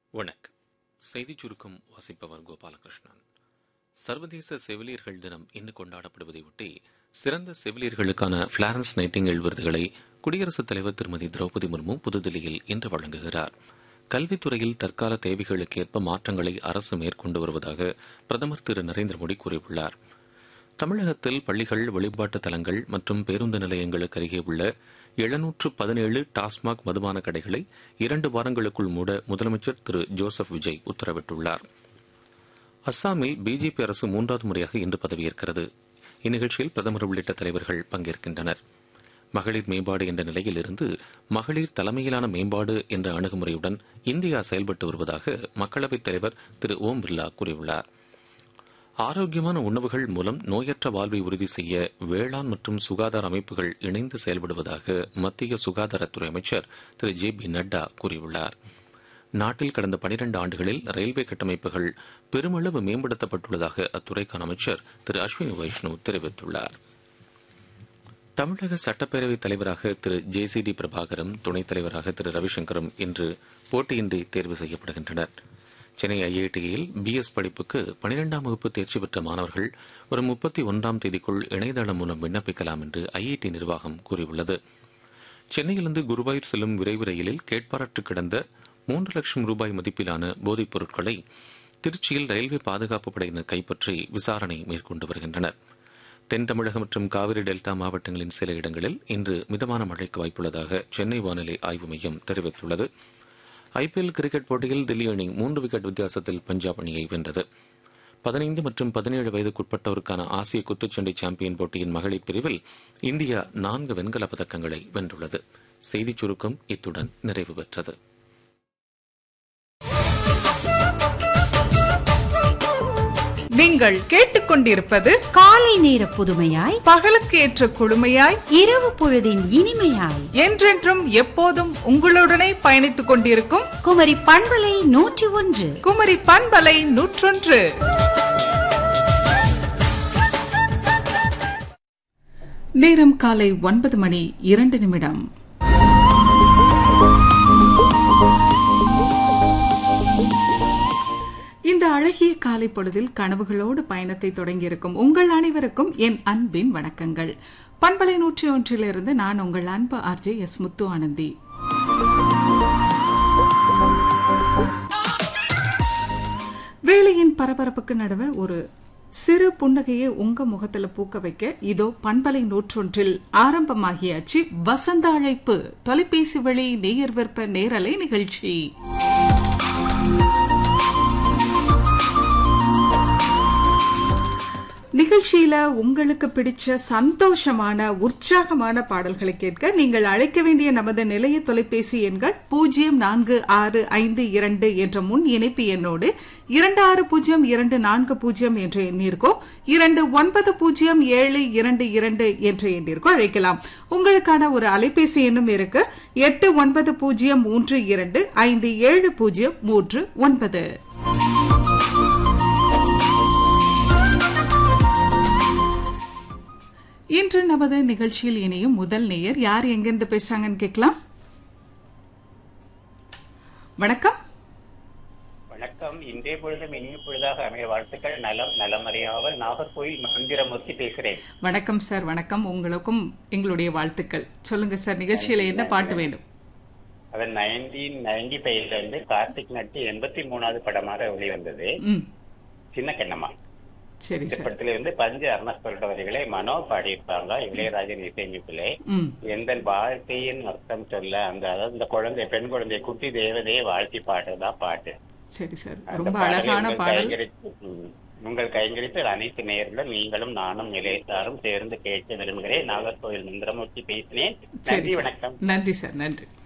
வணக்கம் செய்திச் சுருக்கம் வாசிப்பவர் கோபாலகிருஷ்ணன் சர்வதேச செவிலியர்கள் தினம் இன்று கொண்டாடப்படுவதையொட்டி சிறந்த செவிலியர்களுக்கான பிளாரன்ஸ் நைட்டிங்கேல் விருதுகளை குடியரசுத் தலைவர் திருமதி திரௌபதி முர்மு புதுதில்லியில் இன்று வழங்குகிறார் கல்வித்துறையில் தற்கால தேவைகளுக்கேற்ப மாற்றங்களை அரசு மேற்கொண்டு வருவதாக பிரதமர் திரு நரேந்திர மோடி கூறியுள்ளார் தமிழகத்தில் பள்ளிகள் வழிபாட்டு தலங்கள் மற்றும் பேருந்து நிலையங்களுக்கு அருகே உள்ள எழுநூற்று பதினேழு டாஸ்மாக் மதுபான கடைகளை இரண்டு வாரங்களுக்குள் மூட முதலமைச்சர் திரு ஜோசப் விஜய் உத்தரவிட்டுள்ளார் அஸ்ஸாமில் பிஜேபி அரசு மூன்றாவது முறையாக இன்று பதவியேற்கிறது இந்நிகழ்ச்சியில் பிரதமர் உள்ளிட்ட தலைவர்கள் பங்கேற்கின்றனர் மகளிர் மேம்பாடு என்ற நிலையிலிருந்து மகளிர் தலைமையிலான மேம்பாடு என்ற அணுகுமுறையுடன் இந்தியா செயல்பட்டு வருவதாக மக்களவைத் தலைவர் திரு ஓம் பிர்லா கூறியுள்ளார் ஆரோக்கியமான உணவுகள் மூலம் நோயற்ற வாழ்வை உறுதி செய்ய வேளாண் மற்றும் சுகாதார அமைப்புகள் இணைந்து செயல்படுவதாக மத்திய சுகாதாரத்துறை அமைச்சர் திரு ஜே பி நட்டா கூறியுள்ளார் நாட்டில் கடந்த பனிரண்டு ஆண்டுகளில் ரயில்வே கட்டமைப்புகள் பெருமளவு மேம்படுத்தப்பட்டுள்ளதாக அத்துறைக்கான அமைச்சர் திரு அஸ்வினி வைஷ்ணவ் தெரிவித்துள்ளார் தமிழக சட்டப்பேரவைத் தலைவராக திரு ஜே சி டி பிரபாகரும் துணைத் தலைவராக திரு ரவிசங்கரும் இன்று போட்டியின்றி தேர்வு செய்யப்படுகின்றனர் சென்னை ஐஐடியில் பிஎஸ் படிப்புக்கு பனிரெண்டாம் வகுப்பு தேர்ச்சி பெற்ற மாணவர்கள் வரும் முப்பத்தி ஒன்றாம் தேதிக்குள் இணையதளம் மூலம் விண்ணப்பிக்கலாம் என்று ஐஐடி நிர்வாகம் கூறியுள்ளது சென்னையிலிருந்து குருவாயூர் செல்லும் விரைவு ரயிலில் கேட்பாரற்று கிடந்த மூன்று லட்சம் ரூபாய் மதிப்பிலான போதைப் பொருட்களை திருச்சியில் ரயில்வே பாதுகாப்பு படையினர் கைப்பற்றி விசாரணை மேற்கொண்டு வருகின்றனர் தென் தமிழகம் மற்றும் காவிரி டெல்டா மாவட்டங்களின் சில இடங்களில் இன்று மிதமான மழைக்கு வாய்ப்புள்ளதாக சென்னை வானிலை ஆய்வு மையம் தெரிவித்துள்ளது ஐபிஎல் கிரிக்கெட் போட்டியில் தில்லி அணி மூன்று விக்கெட் வித்தியாசத்தில் பஞ்சாப் அணியை வென்றது பதினைந்து மற்றும் பதினேழு வயதுக்குட்பட்டோருக்கான ஆசிய குத்துச்சண்டை சாம்பியன் போட்டியின் மகளிர் பிரிவில் இந்தியா நான்கு வெண்கலப் பதக்கங்களை வென்றுள்ளது செய்திச் சுருக்கம் இத்துடன் நிறைவு பெற்றது நீங்கள் கேட்டுக்கொண்டிருப்பது காலை நேர புதுமையாய் பகலுக்கு ஏற்ற குழுமையாய் இரவு பொழுதின் இனிமையாய் என்றென்றும் எப்போதும் உங்களுடனே பயணித்துக் கொண்டிருக்கும் குமரி பண்பலை நூற்றி ஒன்று குமரி பண்பலை நூற்றொன்று நேரம் காலை ஒன்பது மணி இரண்டு நிமிடம் இந்த அழகிய காலை பொழுதில் கனவுகளோடு பயணத்தை தொடங்கியிருக்கும் உங்கள் அனைவருக்கும் என் அன்பின் வணக்கங்கள் பண்பலை நூற்றி ஒன்றிலிருந்து நான் உங்கள் அன்பு ஆர்ஜே எஸ் முத்து ஆனந்தி வேலையின் பரபரப்புக்கு நடுவே ஒரு சிறு புன்னகையை உங்க முகத்துல பூக்க வைக்க இதோ பண்பலை நூற்றொன்றில் ஆரம்பமாகியாச்சு வசந்த அழைப்பு தொலைபேசி வழி நேயர் விற்ப நேரலை நிகழ்ச்சி நிகழ்ச்சியில உங்களுக்கு பிடிச்ச சந்தோஷமான உற்சாகமான பாடல்களை கேட்க நீங்கள் அழைக்க வேண்டிய நமது நிலைய தொலைபேசி எண்கள் பூஜ்ஜியம் நான்கு ஆறு ஐந்து இரண்டு என்ற முன் இணைப்பு எண்ணோடு இரண்டு ஆறு பூஜ்ஜியம் இரண்டு நான்கு பூஜ்ஜியம் என்ற எண்ணிற்கோ இரண்டு ஒன்பது பூஜ்ஜியம் ஏழு இரண்டு இரண்டு என்ற எண்ணிற்கோ அழைக்கலாம் உங்களுக்கான ஒரு அலைபேசி எண்ணும் இருக்கு எட்டு ஒன்பது பூஜ்ஜியம் மூன்று இரண்டு ஐந்து ஏழு பூஜ்ஜியம் மூன்று ஒன்பது இன்று நமது நிகழ்ச்சியில் இணையும் முதல் நேயர் யார் எங்கிருந்து பேசுறாங்கன்னு கேட்கலாம் வணக்கம் வணக்கம் இன்றைய பொழுதும் இனிய பொழுதாக அமைய வாழ்த்துக்கள் நலம் நலமறியாமல் நாகர்கோயில் மந்திரமூர்த்தி பேசுறேன் வணக்கம் சார் வணக்கம் உங்களுக்கும் எங்களுடைய வாழ்த்துக்கள் சொல்லுங்க சார் நிகழ்ச்சியில என்ன பாட்டு வேண்டும் அது நைன்டீன் நைன்டி ஃபைவ்ல இருந்து கார்த்திக் நட்டு எண்பத்தி மூணாவது படமாக வெளிவந்தது ம் சின்ன கண்ணம்மா சரி இந்த சார் படத்துல இருந்து பஞ்ச அருணாஸ்வரோட வரிகளை மனோ பாடியிருப்பாங்க இளையராஜன் இசையமைப்பிலே ம் எந்த வாழ்க்கையின் அர்த்தம் சொல்ல அந்த அதாவது இந்த குழந்தை பெண் குழந்தை குட்டி தேவதையை வாழ்த்தி பாடுறதுதான் பாட்டு சரி சார் அந்த ரொம்ப பாடலை அழகான உங்கள் பாடல் கைங்கரித்து- ம், உங்கள் கைங்கரித்து அனைத்து நேர்களும் நீங்களும் நானும் நிலையத்தாரும் சேர்ந்து கேட்க விரும்புகிறேன் நாகர்கோவில் மந்திரமூர்த்தி பேசினேன் சரி நன்றி சார் வணக்கம் நன்றி சார் நன்றி